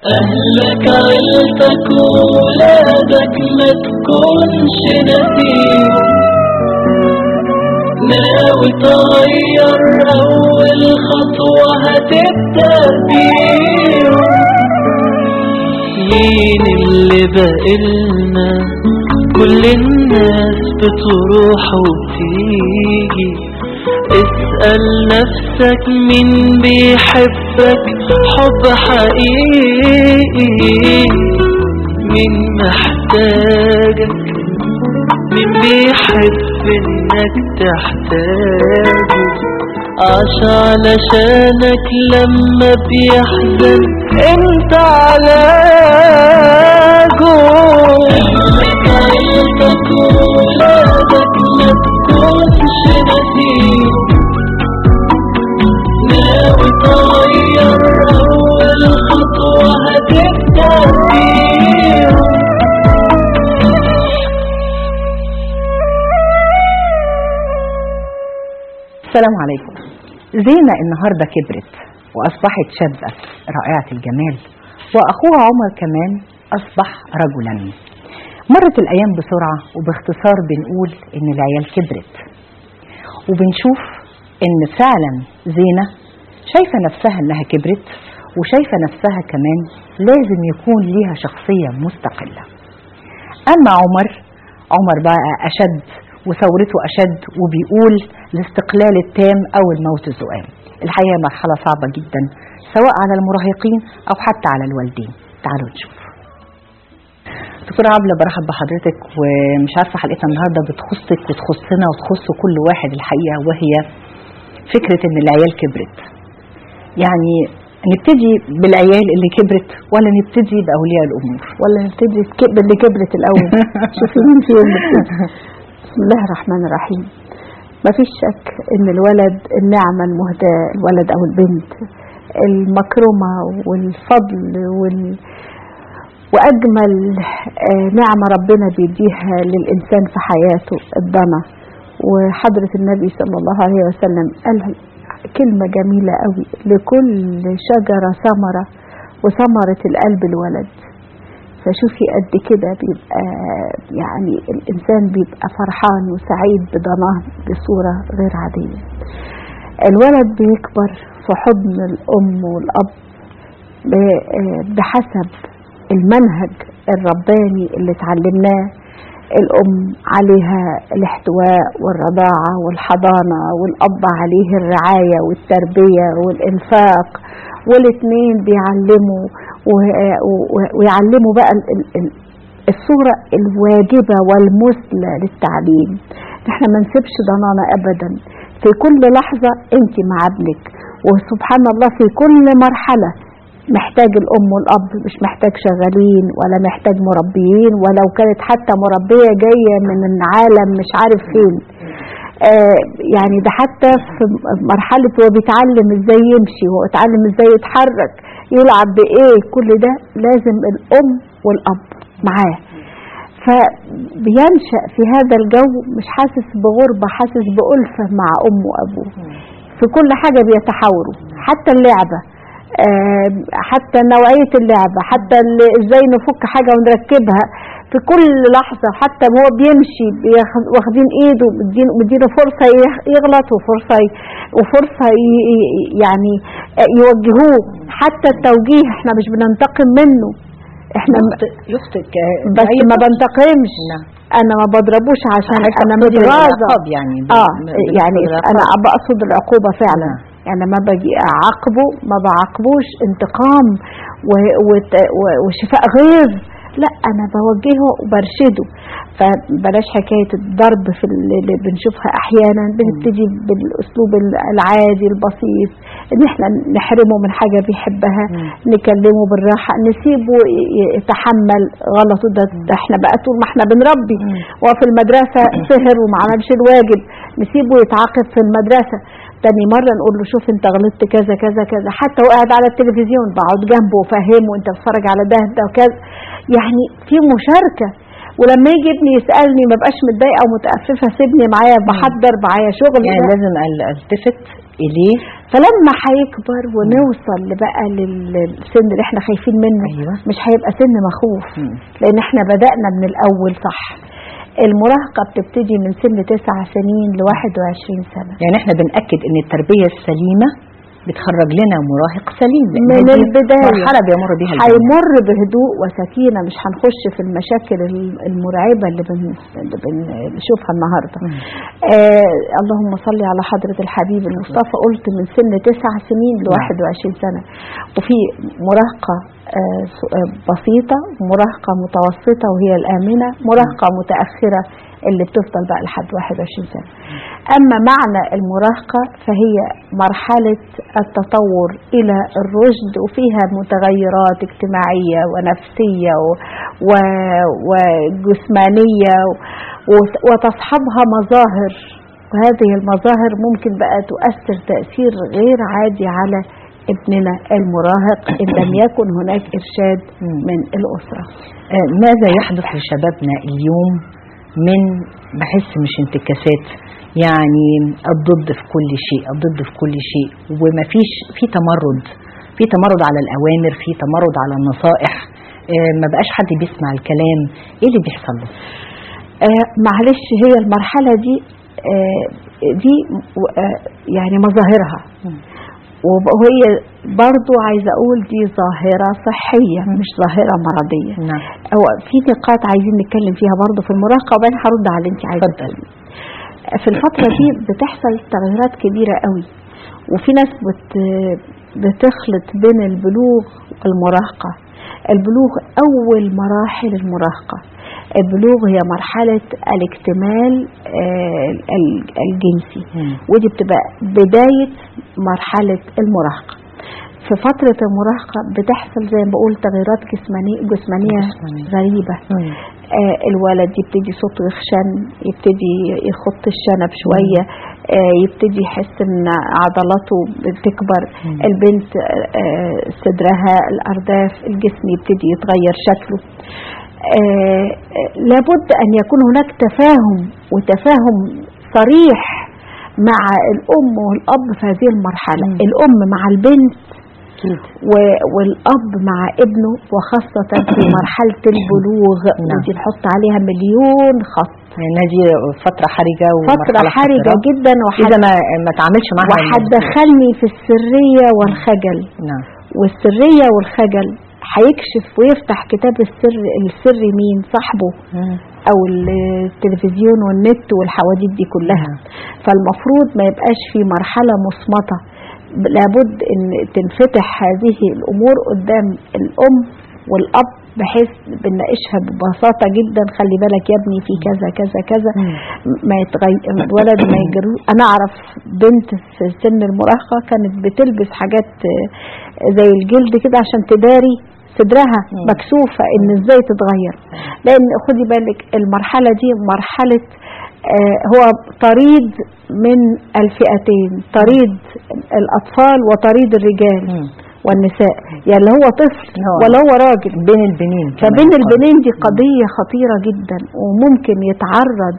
أهلك عيلتك وولادك ما تكونش نسيم ناوي تغير أول خطوة هتبدأ بيهم مين اللي بقلنا كل الناس بتروح وبتيجي اسأل نفسك مين بيحبك حب حقيقي مين محتاجك مين بيحب انك تحتاجه عاش علشانك لما بيحزن انت علاجه اهلك عيلتك وولادك ما تكونش نسيم ناوي تغير اول خطوة هتبدأ بيهم السلام عليكم زينة النهاردة كبرت وأصبحت شابة رائعة الجمال وأخوها عمر كمان أصبح رجلا مرت الأيام بسرعة وباختصار بنقول إن العيال كبرت وبنشوف إن فعلا زينة شايفة نفسها إنها كبرت وشايفة نفسها كمان لازم يكون ليها شخصية مستقلة أما عمر عمر بقى أشد وثورته أشد وبيقول الاستقلال التام أو الموت الزؤام الحقيقة مرحلة صعبة جدا سواء على المراهقين أو حتى على الوالدين تعالوا نشوف دكتورة عبلة برحب بحضرتك ومش عارفة حلقتنا النهاردة بتخصك وتخصنا وتخص كل واحد الحقيقة وهي فكرة ان العيال كبرت يعني نبتدي بالعيال اللي كبرت ولا نبتدي بأولياء الأمور ولا نبتدي سكيب اللي كبرت الأول شوفي مين فيهم اللي بتبدأ. بسم الله الرحمن الرحيم ما فيش شك ان الولد النعمة المهداة الولد او البنت المكرمة والفضل وال واجمل آه، نعمة ربنا بيديها للانسان في حياته الضنا وحضرة النبي صلى الله عليه وسلم قال كلمة جميلة قوي لكل شجرة ثمرة وثمرة القلب الولد فشوفي قد كده بيبقى يعني الإنسان بيبقى فرحان وسعيد بضناه بصورة غير عادية الولد بيكبر في حضن الأم والأب ب- آه بحسب المنهج الرباني اللي اتعلمناه الأم عليها الاحتواء والرضاعة والحضانة والأب عليه الرعاية والتربية والإنفاق والاتنين بيعلموا و- و- ويعلموا بقى ال- ال- ال- الصورة الواجبة والمثلى للتعليم احنا ما نسيبش ضنانا ابدا في كل لحظة انت مع ابنك وسبحان الله في كل مرحلة محتاج الام والاب مش محتاج شغالين ولا محتاج مربيين ولو كانت حتى مربية جاية من العالم مش عارف فين آه يعني ده حتى في مرحلة هو بيتعلم ازاي يمشي هو يتعلم ازاي يتحرك يلعب بايه كل ده لازم الام والاب معاه فبينشأ في هذا الجو مش حاسس بغربة حاسس بألفة مع أمه وأبوه في كل حاجة بيتحاوروا حتى اللعبة آه، حتى نوعية اللعبة حتى ال- ازاي نفك حاجة ونركبها في كل لحظة حتى وهو بيمشي بياخد- واخدين ايده مدين- مدينه فرصة يغ- يغلط وفرصة ي- وفرصة ي- ي- يعني آه، يوجهوه حتى التوجيه احنا مش بننتقم منه احنا م- يخطئ بس ما بنتقمش نعم. انا ما بضربوش عشان حضرتك انا تقصدي متغاظه العقاب يعني ب- اه ب- بنقصد يعني العقاب. انا بقصد العقوبه فعلا نعم. يعني ما باجي اعاقبه ما بعاقبوش انتقام و- وت- و- وشفاء غيظ لا انا بوجهه وبرشده فبلاش حكايه الضرب في اللي بنشوفها احيانا بنبتدي بالاسلوب العادي البسيط ان احنا نحرمه من حاجه بيحبها مم. نكلمه بالراحه نسيبه ي- ي- يتحمل غلطه ده, ده احنا بقى طول ما احنا بنربي مم. وفي المدرسه سهر وما عملش الواجب نسيبه يتعاقب في المدرسه تاني مرة نقول له شوف انت غلطت كذا كذا كذا حتى وقاعد على التلفزيون بقعد جنبه وفهمه انت بتتفرج على ده ده وكذا يعني في مشاركة ولما يجي ابني يسألني ما بقاش متضايقة ومتأففة سيبني معايا بحضر معايا شغل يعني لا. لازم ال- التفت اليه فلما هيكبر ونوصل بقى للسن اللي احنا خايفين منه أيوة. مش هيبقى سن مخوف مم. لان احنا بدأنا من الاول صح المراهقة بتبتدي من سن تسع سنين ل 21 سنة يعني احنا بنأكد ان التربية السليمة بتخرج لنا مراهق سليم لأن من دي البداية مرحلة بيمر بيها الجميع. هيمر بهدوء وسكينة مش هنخش في المشاكل ال- المرعبة اللي, بن... اللي بنشوفها النهاردة مم. آه اللهم صل على حضرة الحبيب المصطفى قلت من سن تسع سنين ل 21 سنة وفي مراهقة آه س- آه، بسيطة مراهقة متوسطة وهي الآمنة مراهقة متأخرة اللي بتفضل بقى لحد 21 سنة أما معنى المراهقة فهي مرحلة التطور إلى الرشد وفيها متغيرات اجتماعية ونفسية و... و... وجسمانية وت- وتصحبها مظاهر وهذه المظاهر ممكن بقى تؤثر تأثير غير عادي على ابننا المراهق إن لم يكن هناك إرشاد مم. من الأسرة آه، ماذا يحدث لشبابنا اليوم من بحس مش انتكاسات يعني الضد في كل شيء الضد في كل شيء ومفيش في تمرد في تمرد على الأوامر في تمرد على النصائح آه، ما بقاش حد بيسمع الكلام ايه اللي بيحصل له آه معلش هي المرحلة دي آه دي آه يعني مظاهرها وب- وهي برضو عايزة أقول دي ظاهرة صحية مش ظاهرة مرضية نعم هو في نقاط عايزين نتكلم فيها برضو في المراهقة وبعدين هرد على اللي انت عايزة اتفضل. تقوليه. في الفترة دي بتحصل تغيرات كبيرة قوي وفي ناس بت بتخلط بين البلوغ والمراهقة البلوغ أول مراحل المراهقة البلوغ هي مرحلة الاكتمال آه، ال- الجنسي مم. ودي بتبقى بداية مرحلة المراهقة في فترة المراهقة بتحصل زي ما بقول تغيرات جسمانية جسمانية جسمانية. غريبة مم. آه الولد يبتدي صوته يخشن يبتدي يخط الشنب شوية آه يبتدي يحس ان عضلاته بتكبر مم. البنت آه صدرها الارداف الجسم يبتدي يتغير شكله آه آه، لابد ان يكون هناك تفاهم وتفاهم صريح مع الام والاب في هذه المرحله مم. الام مع البنت أكيد و- والأب مع ابنه وخاصة في مرحلة البلوغ نعم. ودي نحط عليها مليون خط يعني دي فترة حرجة فترة ومرحلة حرجة خطرة. جدا إذا وحد ما ما تعاملش معها وهتدخلني في السرية والخجل نعم والسرية والخجل هيكشف ويفتح كتاب السر السر مين صاحبه مم. او التلفزيون والنت والحواديت دي كلها فالمفروض ما يبقاش في مرحلة مصمتة لابد ان تنفتح هذه الامور قدام الام والاب بحيث بنناقشها ببساطه جدا خلي بالك يا ابني في كذا كذا كذا مم. ما يتغير الولد ما يجرو انا اعرف بنت في سن المراهقه كانت بتلبس حاجات آه، زي الجلد كده عشان تداري صدرها مم. مكسوفه ان ازاي تتغير لان خدي بالك المرحله دي مرحله آه، هو طريد من الفئتين طريد الاطفال وطريد الرجال مم. والنساء يعني لا هو طفل هو- ولا هو راجل بين البنين كمان فبين قصدي. البنين دي قضية خطيرة جدا وممكن يتعرض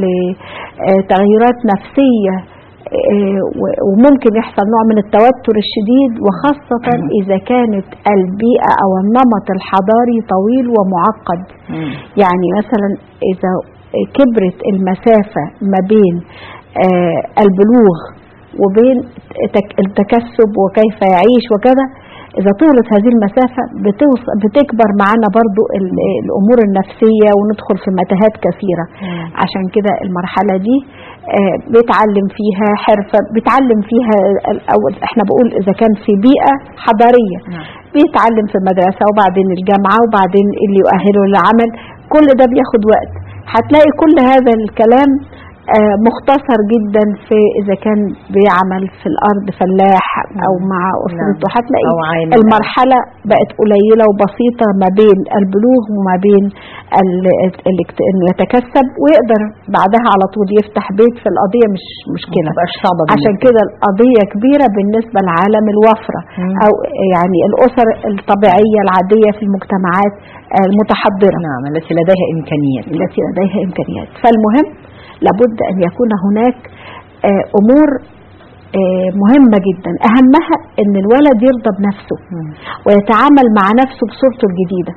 لتغييرات نفسية آه، و- وممكن يحصل نوع من التوتر الشديد وخاصة إذا كانت البيئة أو النمط الحضاري طويل ومعقد مم. يعني مثلا إذا كبرت المسافة ما بين آه، البلوغ وبين تك- التكسب وكيف يعيش وكذا إذا طولت هذه المسافة بتوص- بتكبر معانا برضو ال- الأمور النفسية وندخل في متاهات كثيرة مم. عشان كده المرحلة دي آه، بيتعلم فيها حرفة بيتعلم فيها الأول احنا بقول إذا كان في بيئة حضارية نعم. بيتعلم في المدرسة وبعدين الجامعة وبعدين اللي يؤهله للعمل كل ده بياخد وقت هتلاقي كل هذا الكلام آه، مختصر جدا في إذا كان بيعمل في الأرض فلاح أو مع أسرته هتلاقي أو عامل. المرحلة بقت قليلة وبسيطة ما بين البلوغ وما بين ال- ال- إنه يتكسب ويقدر بعدها على طول يفتح بيت في القضية مش مشكلة ما تبقاش صعبة عشان بالنسبة كده القضية كبيرة بالنسبة لعالم الوفرة مم. أو يعني الأسر الطبيعية العادية في المجتمعات المتحضرة نعم التي لديها إمكانيات التي لديها إمكانيات فالمهم لابد أن يكون هناك آه، أمور آه، مهمة جدا أهمها إن الولد يرضى بنفسه مم. ويتعامل مع نفسه بصورته الجديدة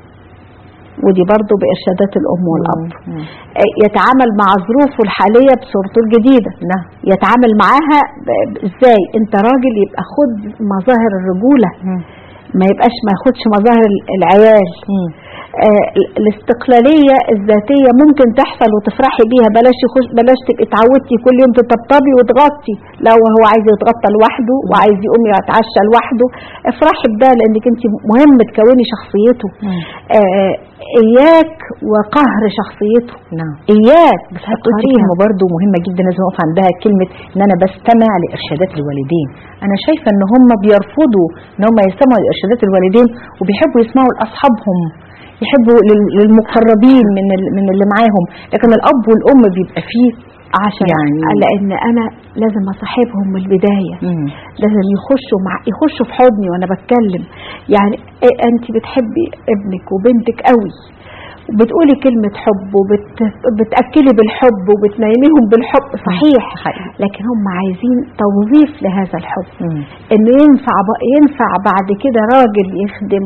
ودي برضو بإرشادات الأم والأب مم. آه، يتعامل مع ظروفه الحالية بصورته الجديدة نعم يتعامل معاها ب- ب- ازاي انت راجل يبقى خد مظاهر الرجولة مم. ما يبقاش ما ياخدش مظاهر ال- العيال مم. آه، ال- الاستقلالية الذاتية ممكن تحصل وتفرحي بيها بلاش يخش بلاش تبقي اتعودتي كل يوم تطبطبي وتغطي لا وهو عايز يتغطى لوحده وعايز يقوم يتعشى لوحده افرحي بده لانك انت مهم تكوني شخصيته مم. آه، اياك وقهر شخصيته نعم اياك بس قلت تقهريها. كلمة برضه مهمة جدا لازم اقف عندها كلمة ان انا بستمع لارشادات الوالدين انا شايفة ان هم بيرفضوا ان هم يستمعوا لارشادات الوالدين وبيحبوا يسمعوا لاصحابهم يحبوا لل- للمقربين من ال- من اللي معاهم لكن الاب والام بيبقى فيه عشان يعني- لان انا لازم اصاحبهم من البدايه مم. لازم يخشوا مع يخشوا في حضني وانا بتكلم يعني إيه انت بتحبي ابنك وبنتك قوي وبتقولي كلمة حب وبتأكلي بالحب وبتنيميهم بالحب صحيح حقيقي. لكن هم عايزين توظيف لهذا الحب مم. انه ينفع ب- ينفع بعد كده راجل يخدم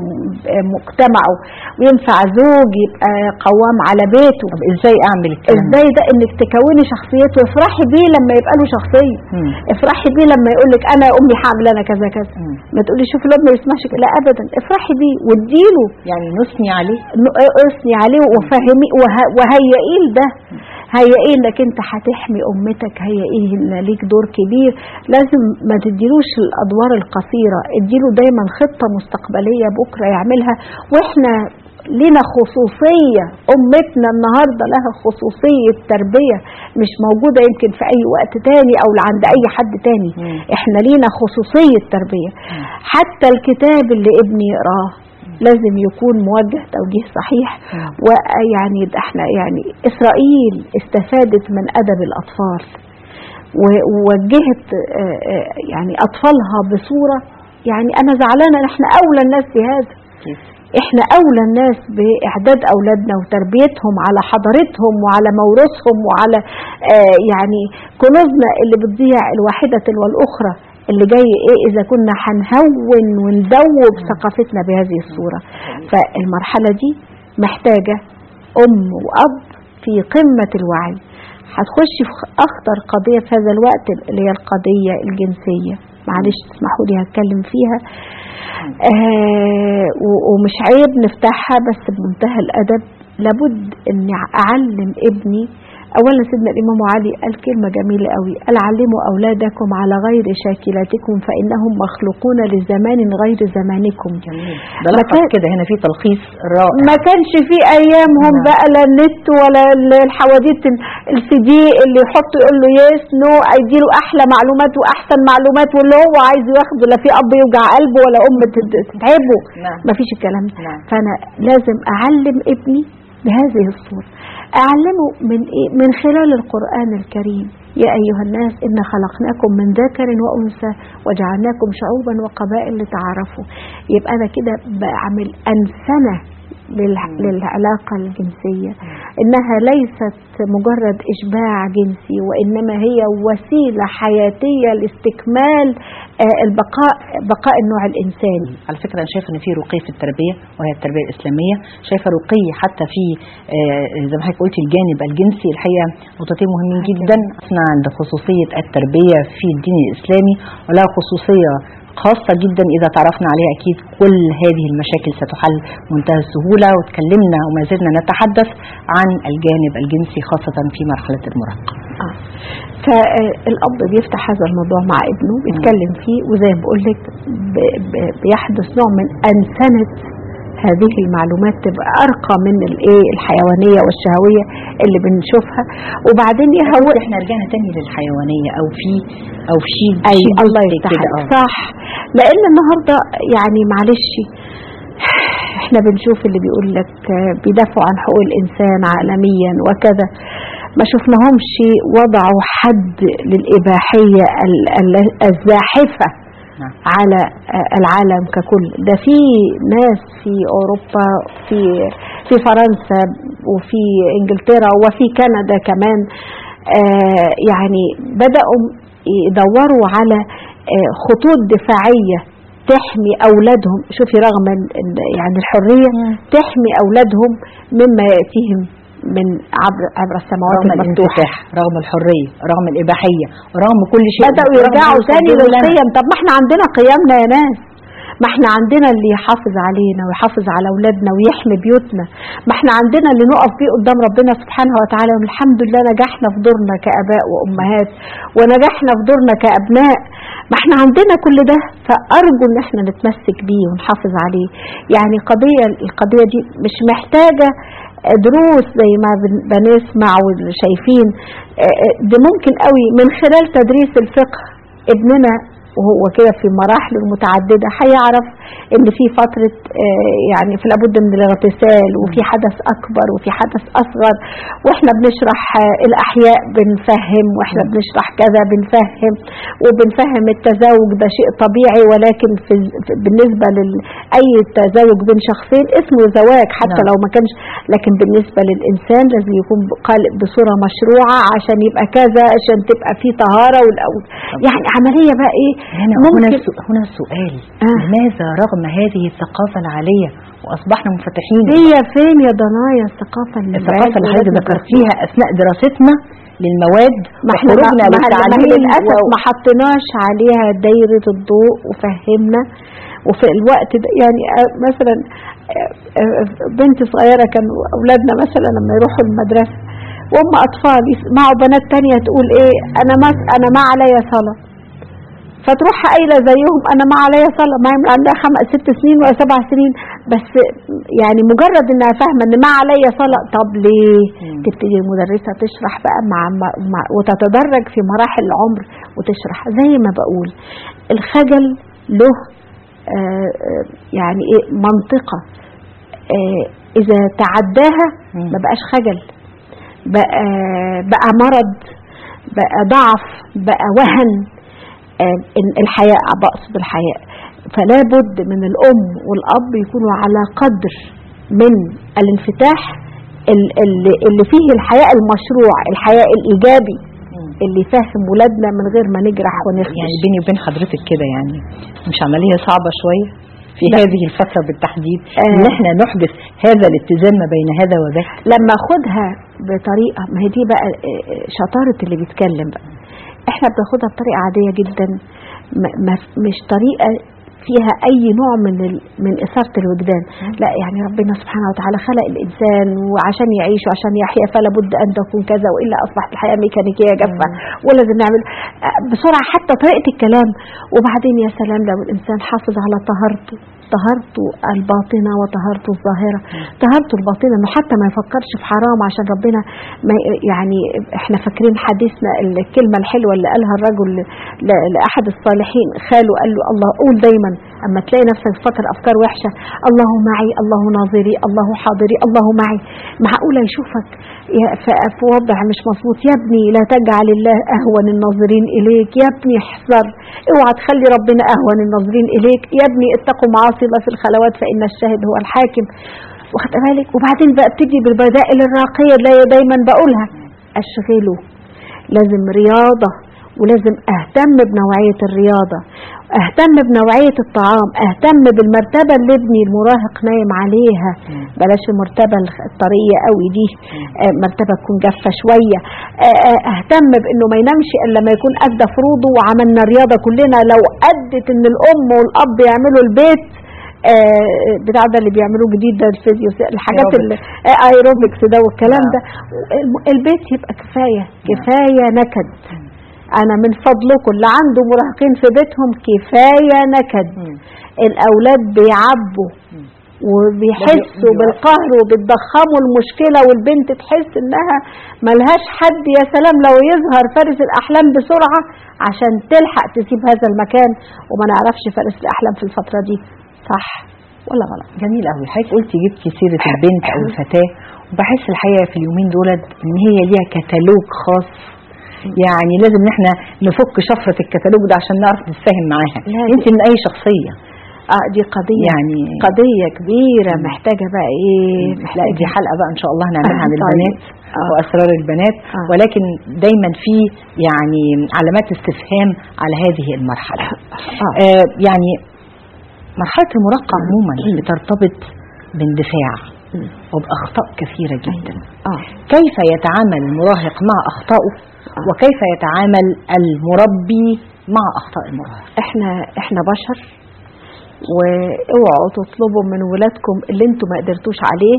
مجتمعه وينفع زوج يبقى قوام على بيته طب ازاي اعمل الكلام ده؟ ازاي ده انك تكوني شخصيته افرحي بيه لما يبقى له شخصيه مم. افرحي بيه لما يقول لك انا يا امي حامل انا كذا كذا مم. ما تقولي شوف الواد ما يسمعش كده. لا ابدا افرحي بيه واديله يعني نثني عليه ن- اثني عليه وفهمي وه- وهيئيه لده هيئيه انك انت هتحمي امتك هيئيه ان ليك دور كبير لازم ما تديلوش الادوار القصيره اديله دايما خطه مستقبليه بكره يعملها واحنا لنا خصوصية أمتنا النهاردة لها خصوصية تربية مش موجودة يمكن في أي وقت تاني أو عند أي حد تاني مم. احنا لينا خصوصية تربية حتى الكتاب اللي ابني يقراه لازم يكون موجه توجيه صحيح مم. ويعني ده احنا يعني إسرائيل استفادت من أدب الأطفال و- ووجهت آه، آه، يعني أطفالها بصورة يعني أنا زعلانة إن احنا أولى الناس بهذا كيف؟ احنا اولى الناس باعداد اولادنا وتربيتهم على حضارتهم وعلى موروثهم وعلى آه يعني كنوزنا اللي بتضيع الواحده تلو الاخرى اللي جاي ايه اذا كنا هنهون وندوب ثقافتنا بهذه الصوره فالمرحله دي محتاجه ام واب في قمه الوعي هتخش في اخطر قضيه في هذا الوقت اللي هي القضيه الجنسيه معلش تسمحوا لي هتكلم فيها آه و- ومش عيب نفتحها بس بمنتهى الادب لابد اني اعلم ابني اولا سيدنا الامام علي قال كلمه جميله قوي قال علموا اولادكم على غير شاكلتكم فانهم مخلوقون لزمان غير زمانكم جميل ده ما لخص كان- كده هنا في تلخيص رائع ما كانش في ايامهم نعم. بقى لا النت ولا ال- الحواديت السي دي اللي يحطه يقول له يس نو له احلى معلومات واحسن معلومات واللي هو عايز ياخده لا في اب يوجع قلبه ولا ام تت- تتعبه نعم. ما فيش الكلام ده نعم. فانا لازم اعلم ابني بهذه الصوره اعلمه من ايه من خلال القران الكريم يا ايها الناس انا خلقناكم من ذكر وانثى وجعلناكم شعوبا وقبائل لتعارفوا يبقى انا كده بعمل انسنه للع- للعلاقة الجنسية إنها ليست مجرد إشباع جنسي وإنما هي وسيلة حياتية لاستكمال آه، البقاء بقاء النوع الإنساني على فكرة أنا شايفة إن في رقي في التربية وهي التربية الإسلامية شايفة رقي حتى في آه، زي ما حضرتك قلتي الجانب الجنسي الحقيقة نقطتين مهمين جدا احنا عند خصوصية التربية في الدين الإسلامي ولها خصوصية خاصة جدا إذا تعرفنا عليها أكيد كل هذه المشاكل ستحل بمنتهى السهولة وتكلمنا وما زلنا نتحدث عن الجانب الجنسي خاصة في مرحلة المراهقة آه. فالأب بيفتح هذا الموضوع مع ابنه بيتكلم فيه وزي ما بقول لك ب- ب- بيحدث نوع من أنسنة هذه المعلومات تبقى أرقى من الإيه الحيوانية والشهوية اللي بنشوفها وبعدين يهوى احنا رجعنا تاني للحيوانية أو في أو في اي في الله جزء يفتح كده، عليك. آه. صح لان النهارده يعني معلش احنا بنشوف اللي بيقول لك آه، بيدافعوا عن حقوق الانسان عالميا وكذا ما شفناهمش وضعوا حد للاباحيه ال- ال- الزاحفه نعم. على آه، العالم ككل ده في ناس في اوروبا في في فرنسا وفي انجلترا وفي كندا كمان آه، يعني بداوا يدوروا على آه، خطوط دفاعية تحمي أولادهم شوفي رغم ال- ال- يعني الحرية تحمي أولادهم مما يأتيهم من عبر عبر السماوات رغم المفتوحة الانفتاح رغم الحريه رغم الاباحيه رغم كل شيء بدأوا رغم يرجعوا ما تاني يسجلوا لنا. للقيم طب ما احنا عندنا قيمنا يا ناس ما احنا عندنا اللي يحافظ علينا ويحافظ على اولادنا ويحمي بيوتنا ما احنا عندنا اللي نقف بيه قدام ربنا سبحانه وتعالى والحمد لله نجحنا في دورنا كاباء وامهات ونجحنا في دورنا كابناء ما احنا عندنا كل ده فارجو ان احنا نتمسك بيه ونحافظ عليه يعني قضيه القضيه دي مش محتاجه دروس زي ما بن- بنسمع وشايفين اه، اه، ده ممكن قوي من خلال تدريس الفقه ابننا وهو كده في مراحله المتعددة هيعرف ان في فترة اه، يعني في لابد من الاغتسال وفي حدث اكبر وفي حدث اصغر واحنا بنشرح اه، الاحياء بنفهم واحنا بنشرح كذا بنفهم وبنفهم التزاوج ده شيء طبيعي ولكن في في- بالنسبة لأي تزاوج بين شخصين اسمه زواج حتى نعم. لو ما كانش لكن بالنسبة للإنسان لازم يكون قالب بصورة مشروعة عشان يبقى كذا عشان تبقى فيه طهارة والأول يعني عملية بقى إيه هنا هنا ممكن السو- هنا السؤال آه. لماذا رغم هذه الثقافه العاليه واصبحنا منفتحين هي فين يا ضنايا الثقافة اللي الثقافه اللي حضرتك ولادنا ذكرتيها اثناء دراستنا للمواد ما احنا ما وخروجنا ما- ما- للتعليم للاسف و- ما حطيناش عليها دايره الضوء وفهمنا وفي الوقت ده يعني آه، مثلا آه، آه، بنت صغيره كان اولادنا مثلا لما يروحوا المدرسه وهم اطفال يسمعوا بنات تانية تقول ايه انا ما انا ما عليا صلاه فتروح قايله زيهم انا ما عليا صلاه ما يمكن عندها خمس ست سنين ولا سبع سنين بس يعني مجرد انها فاهمه ان ما عليا صلاه طب ليه؟ مم. تبتدي المدرسه تشرح بقى مع, مع, مع وتتدرج في مراحل العمر وتشرح زي ما بقول الخجل له آه آه، يعني ايه منطقه آه اذا تعداها مم. ما بقاش خجل بقى بقى مرض بقى ضعف بقى وهن آه، إن- الحياء بقصد الحياء فلا بد من الأم والأب يكونوا على قدر من الانفتاح ال- ال- اللي فيه الحياء المشروع الحياء الإيجابي اللي يفهم ولادنا من غير ما نجرح ونخدش يعني بيني وبين حضرتك كده يعني مش عمليه صعبه شويه في لا. هذه الفتره بالتحديد آه. ان احنا نحدث هذا الاتزان ما بين هذا وذاك لما اخدها بطريقه ما هي دي بقى آه، آه، شطاره اللي بيتكلم بقى احنا بناخدها بطريقه عاديه جدا م- ما- مش طريقه فيها اي نوع من ال... من اثاره الوجدان لا يعني ربنا سبحانه وتعالى خلق الانسان وعشان يعيش وعشان يحيا فلا بد ان تكون كذا والا اصبحت الحياه ميكانيكيه جافه ولازم نعمل آه، بسرعه حتى طريقه الكلام وبعدين يا سلام لو الانسان حافظ على طهارته طهارته الباطنه وطهارته الظاهره طهارته الباطنه انه حتى ما يفكرش في حرام عشان ربنا ما ي- يعني احنا فاكرين حديثنا الكلمه الحلوه اللي قالها الرجل ل- لاحد الصالحين خاله قال له الله قول دايما اما تلاقي نفسك بتفكر افكار وحشه الله معي الله ناظري الله حاضري الله معي معقوله يشوفك يا- ف- في وضع مش مظبوط يا ابني لا تجعل الله اهون الناظرين اليك يا ابني احذر اوعى تخلي ربنا اهون الناظرين اليك يا ابني اتقوا معاصي الله في الخلوات فان الشاهد هو الحاكم واخد بالك وبعدين بقى ابتدي بالبدائل الراقيه اللي هي دايما بقولها اشغله لازم رياضه ولازم اهتم بنوعيه الرياضه اهتم بنوعيه الطعام اهتم بالمرتبه اللي ابني المراهق نايم عليها بلاش المرتبه الخ- الطريه قوي دي آه، مرتبه تكون جافه شويه آه، آه، اهتم بانه ما ينامش الا لما يكون ادى فروضه وعملنا رياضه كلنا لو ادت ان الام والاب يعملوا البيت آه، بتاع ده اللي بيعملوه جديد ده الفيزيو الحاجات اللي آه، ايروبكس ده والكلام ده الم- البيت يبقى كفايه كفايه نكد انا من فضلكم اللي عنده مراهقين في بيتهم كفايه نكد الاولاد بيعبوا وبيحسوا بيقف. بالقهر وبتضخموا المشكله والبنت تحس انها ملهاش حد يا سلام لو يظهر فارس الاحلام بسرعه عشان تلحق تسيب هذا المكان وما نعرفش فارس الاحلام في الفتره دي صح ولا غلط جميل قوي حضرتك قلتي جبتي سيره البنت او الفتاه وبحس الحقيقه في اليومين دولت ان هي ليها كتالوج خاص يعني لازم ان احنا نفك شفره الكتالوج ده عشان نعرف نتفاهم معاها لازم. انت من اي شخصيه اه دي قضيه يعني قضيه كبيره محتاجه بقى ايه لا محتاجه دي حلقه بقى ان شاء الله هنعملها عن طيب. البنات آه. واسرار البنات آه. ولكن دايما في يعني علامات استفهام على هذه المرحله آه. آه يعني مرحله المراهقه عموما بترتبط باندفاع مم. وباخطاء كثيره جدا اه كيف يتعامل المراهق مع اخطائه آه. وكيف يتعامل المربي مع اخطاء المراهق احنا احنا بشر واوعوا تطلبوا من ولادكم اللي انتم ما قدرتوش عليه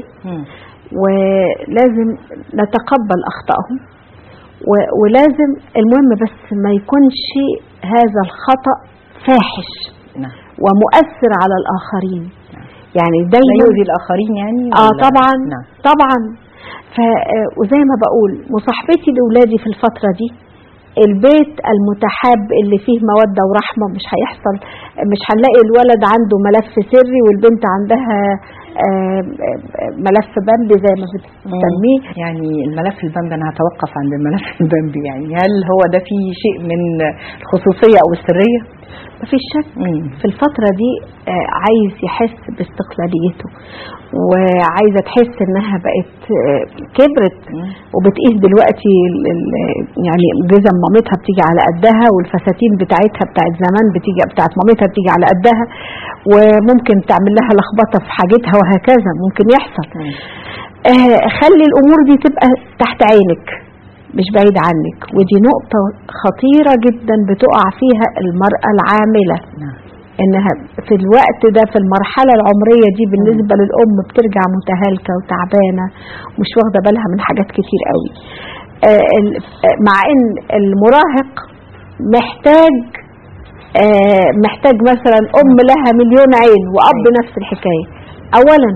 ولازم نتقبل اخطائهم و- ولازم المهم بس ما يكونش هذا الخطأ فاحش نعم ومؤثر على الآخرين يعني لا دايما يؤذي الاخرين يعني اه ولا- طبعا نعم طبعا ف آه، وزي ما بقول مصاحبتي لاولادي في الفتره دي البيت المتحاب اللي فيه موده ورحمه مش هيحصل مش هنلاقي الولد عنده ملف سري والبنت عندها آه، آه، ملف بامبي زي ما بتسميه يعني الملف البامبي انا هتوقف عند الملف البامبي يعني هل هو ده فيه شيء من الخصوصيه او السريه؟ مفيش شك في الفترة دي آه، عايز يحس باستقلاليته وعايزة تحس انها بقت آه، كبرت مم. وبتقيس دلوقتي ال- ال- يعني جزم مامتها بتيجي على قدها والفساتين بتاعتها بتاعت زمان بتيجي بتاعت مامتها بتيجي على قدها وممكن تعمل لها لخبطة في حاجتها وهكذا ممكن يحصل آه، خلي الامور دي تبقى تحت عينك مش بعيد عنك ودي نقطة خطيرة جدا بتقع فيها المرأة العاملة نعم انها في الوقت ده في المرحلة العمرية دي بالنسبة للأم بترجع متهالكة وتعبانة مش واخدة بالها من حاجات كتير قوي آه، ال- آه، مع ان المراهق محتاج آه، محتاج مثلا ام لها مليون عين واب أيوة. نفس الحكاية اولا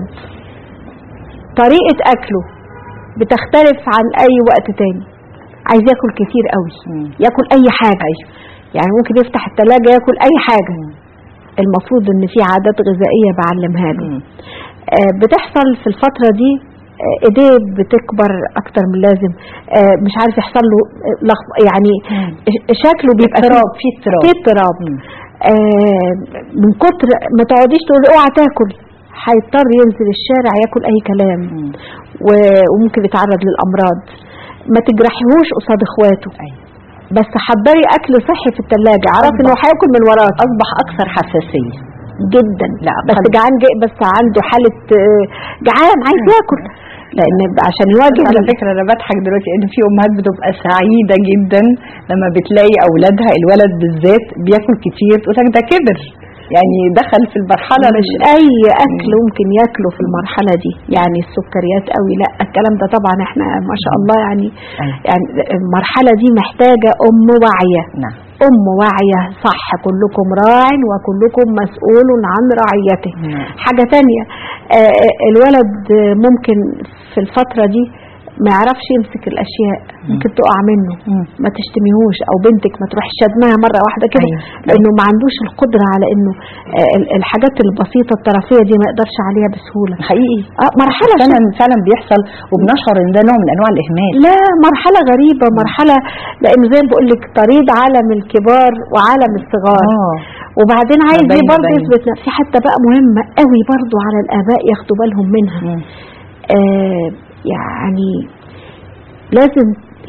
طريقة اكله بتختلف عن اي وقت تاني عايز ياكل كتير قوي مم. ياكل اي حاجة يعني ممكن يفتح التلاجة ياكل اي حاجة المفروض ان في عادات غذائية بعلمها له مم. آه، بتحصل في الفترة دي آه، ايديه بتكبر اكتر من اللازم آه، مش عارف يحصل له آه، لخب- يعني مم. ش- شكله بيبقى اضطراب، فيه في اضطراب. في اضطراب مم. آه، من كتر ما تقعديش تقولي اوعى تاكل هيضطر ينزل الشارع ياكل اي كلام مم. و- وممكن يتعرض للامراض ما تجرحيهوش قصاد اخواته أيوة. بس حضري اكل صحي في الثلاجه عرف أصبح- انه هياكل من وراك اصبح اكثر حساسيه جدا لا، بس قلب. جعان جي بس عنده حاله آه، جعان عايز ياكل لان عشان يواجه على ال- فكره انا بضحك دلوقتي ان في امهات بتبقى سعيده جدا لما بتلاقي اولادها الولد بالذات بياكل كتير تقول لك ده كبر يعني دخل في المرحله مش اي اكل ممكن ياكله في المرحله دي يعني السكريات قوي لا الكلام ده طبعا احنا ما شاء الله يعني أيوة. يعني المرحله دي محتاجه ام واعيه نعم ام واعيه صح كلكم راع وكلكم مسؤول عن رعيته نعم. حاجه تانية آه، آه، الولد آه، ممكن في الفتره دي ما يعرفش يمسك الاشياء ممكن تقع منه مم. ما تشتميهوش او بنتك ما تروحش شدمها مره واحده كده أيوة. لانه ما عندوش القدره على انه آه، ال- الحاجات البسيطه الطرفيه دي ما يقدرش عليها بسهوله حقيقي اه مرحله فعلا شد- فعلا بيحصل وبنشعر ان ده نوع من انواع الاهمال لا مرحله غريبه مرحله لانه زي ما بقول لك طريد عالم الكبار وعالم الصغار اه وبعدين عايز باين- ايه برضه باين. يثبت نفسه في حته بقى مهمه قوي برضه على الاباء ياخدوا بالهم منها مم. آه يعني لازم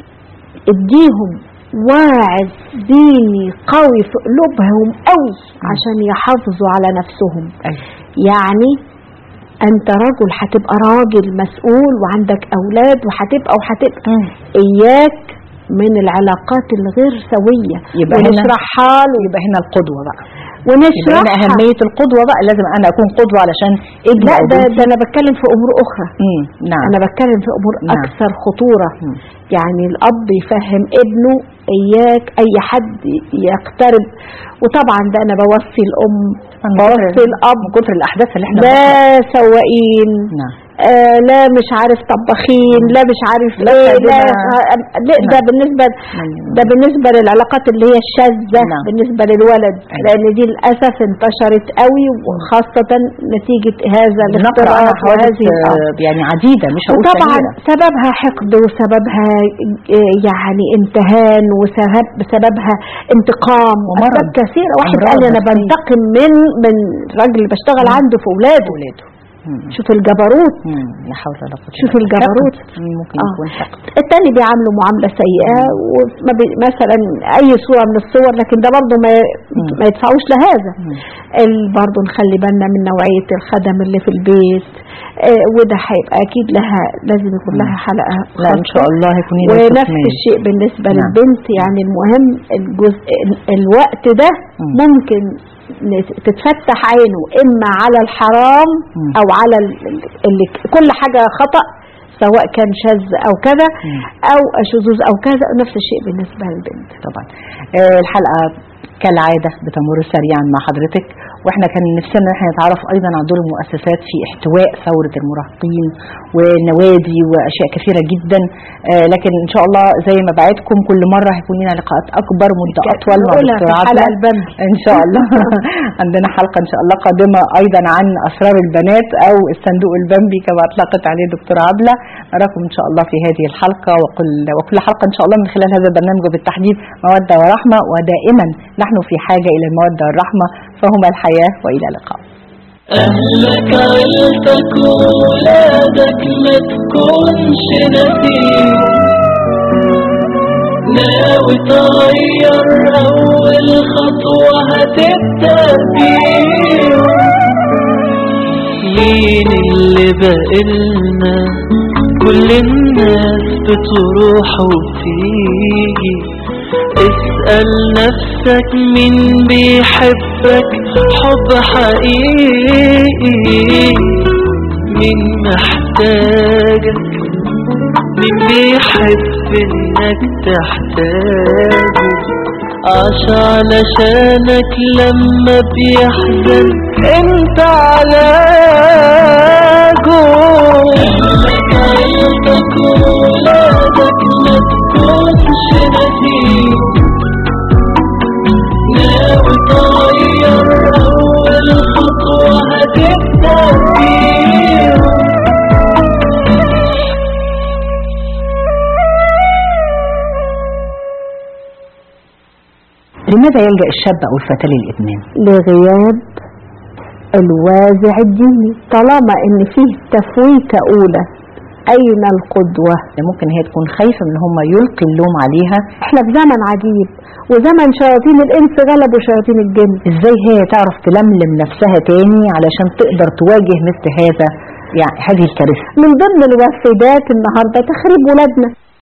اديهم واعظ ديني قوي في قلوبهم قوي عشان يحافظوا على نفسهم أيوة. يعني انت رجل هتبقى راجل مسؤول وعندك اولاد وهتبقى وهتبقى مم. اياك من العلاقات الغير سويه يبقى هنا- ونشرحها له يبقى هنا القدوه بقى يبقى هنا ونشرحها اهميه القدوه بقى لازم انا اكون قدوه علشان ابني لا أو ده, بنتي. ده انا بتكلم في امور اخرى مم. نعم انا بتكلم في امور نعم. اكثر خطوره مم. يعني الاب يفهم ابنه اياك اي حد يقترب وطبعا ده انا بوصي الام من بوصي كتر- الاب من كتر الاحداث اللي احنا لا سواقين نعم آه لا مش عارف طباخين لا مش عارف لا ايه لا خادمة. آه، لا ده نعم. بالنسبه نعم. ده بالنسبه للعلاقات اللي هي الشاذه نعم. بالنسبه للولد أيوة. لان دي للاسف انتشرت قوي وخاصه نتيجه هذا نقرأ الاختلاط عنها حوادث وهذه آه. آه، يعني عديدة مش هقول وطبعا شهيرة. سببها حقد وسببها آه، يعني امتهان وسبب سببها انتقام ومرض. واسباب كثيره واحد أمراض قال لي انا نفسية. بنتقم من من الراجل اللي بشتغل عنده في اولاده أولاده مم. شوف الجبروت مم. لا حول ولا قوة شوف إلا بالله. الجبروت. حقد. مم، ممكن آه. يكون حقد التاني بيعامله معامله سيئه وما بي مثلا اي صوره من الصور لكن ده برضه ما مم. ما يدفعوش لهذا مم. ال- برضه نخلي بالنا من نوعيه الخدم اللي في البيت آه، وده هيبقى اكيد لها لازم يكون لها حلقه لا إن شاء خاصة. الله هيكون لنا ونفس استثمار. الشيء بالنسبة نعم. للبنت يعني المهم الجزء ال- الوقت ده مم. ممكن نت- تتفتح عينه إما على الحرام مم. أو على ال- ال- اللي كل حاجة خطأ سواء كان شاذ أو كذا مم. أو شذوذ أو كذا نفس الشيء بالنسبة للبنت طبعا آه، الحلقة كالعادة بتمر سريعا مع حضرتك واحنا كان نفسنا ان احنا نتعرف ايضا عن دور المؤسسات في احتواء ثورة المراهقين والنوادي واشياء كثيرة جدا آه، لكن ان شاء الله زي ما بعدكم كل مرة هيكون لنا لقاءات اكبر مدة اطول مع نقولها دكتور في عبلة الحلقة البامبي. ان شاء الله عندنا حلقة ان شاء الله قادمة ايضا عن اسرار البنات او الصندوق البمبي كما اطلقت عليه دكتور عبلة نراكم ان شاء الله في هذه الحلقة وكل وكل حلقة ان شاء الله من خلال هذا البرنامج وبالتحديد مودة ورحمة ودائما نحن في حاجة الى المودة والرحمة فهما الحياة والى اللقاء أهلك عيلتك وولادك ما تكونش نسيم ناوي تغير أول خطوة هتبدأ بيهم مين اللي بقلنا كل الناس بتروح وتيجي اسأل نفسك مين بيحبك حب حقيقي مين محتاجك مين بيحب انك تحتاجه عاش علشانك لما بيحزن انت علاجه اهلك عيلتك وولادك ما تكونش نسيم ناوي تغير اول خطوة هتبدأ فيها لماذا يلجأ الشاب او الفتاة للادمان؟ لغياب الوازع الديني طالما ان فيه تفويتة اولى اين القدوة ممكن هي تكون خايفة من هم يلقي اللوم عليها احنا في زمن عجيب وزمن شياطين الانس غلبوا شياطين الجن ازاي هي تعرف تلملم نفسها تاني علشان تقدر تواجه مثل هذا يعني هذه الكارثة من ضمن الوافدات النهارده تخريب ولادنا